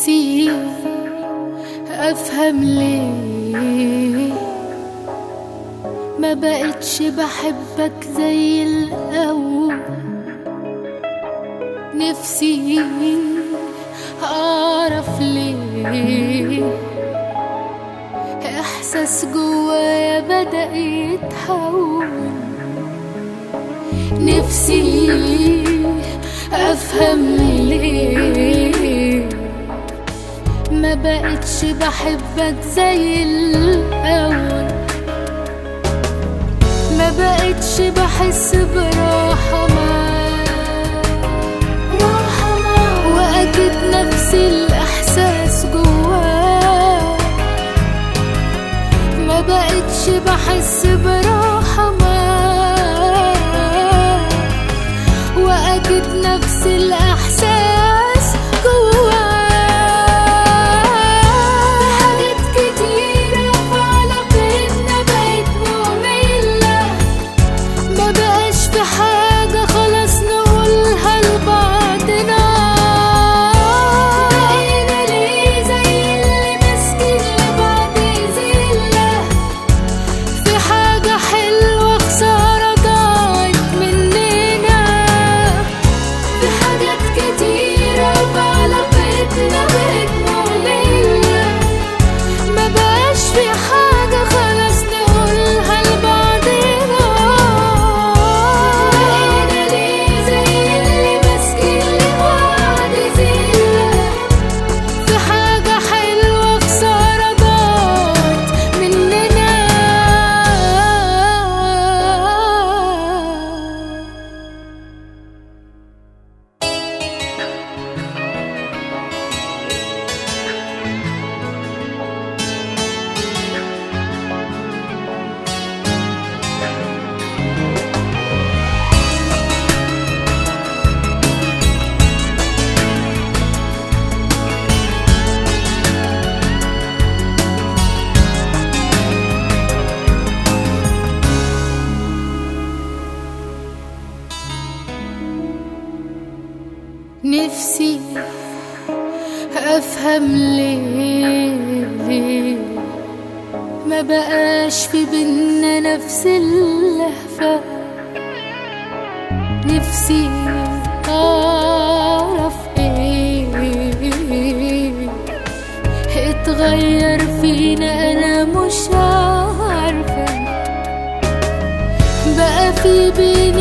نفسي افهم ليه ما بقتش بحبك زي الاول نفسي اعرف ليه احساس جوايا بدا يتحول نفسي افهم ليه ما بقتش بحبك زي الاول ما بقتش بحس براحة معاك راحة معاك واكيد نفس الاحساس جواك ما بقتش بحس براحة معاك واكيد نفس الاحساس جواك حاجات كتيرة في علاقتنا بقت مملة ما بقاش في حاجة خلاص نقولها لبعضنا بقينا ليه زي اللي ماسكين لبعض زلة في حاجة حلوة خسارة ضاعت مننا في حاجات كتيرة في علاقتنا بقت مملة ما بقاش في حاجة خلاص نقولها لبعضنا بقينا ليه زي اللي ماسكين لبعض زلة في حاجة حلوة خسارة ضاعت مننا نفسي افهم ليه ما بقاش في بينا نفس اللهفة نفسي اعرف ايه اتغير فينا انا مش عارفة بقى في بيني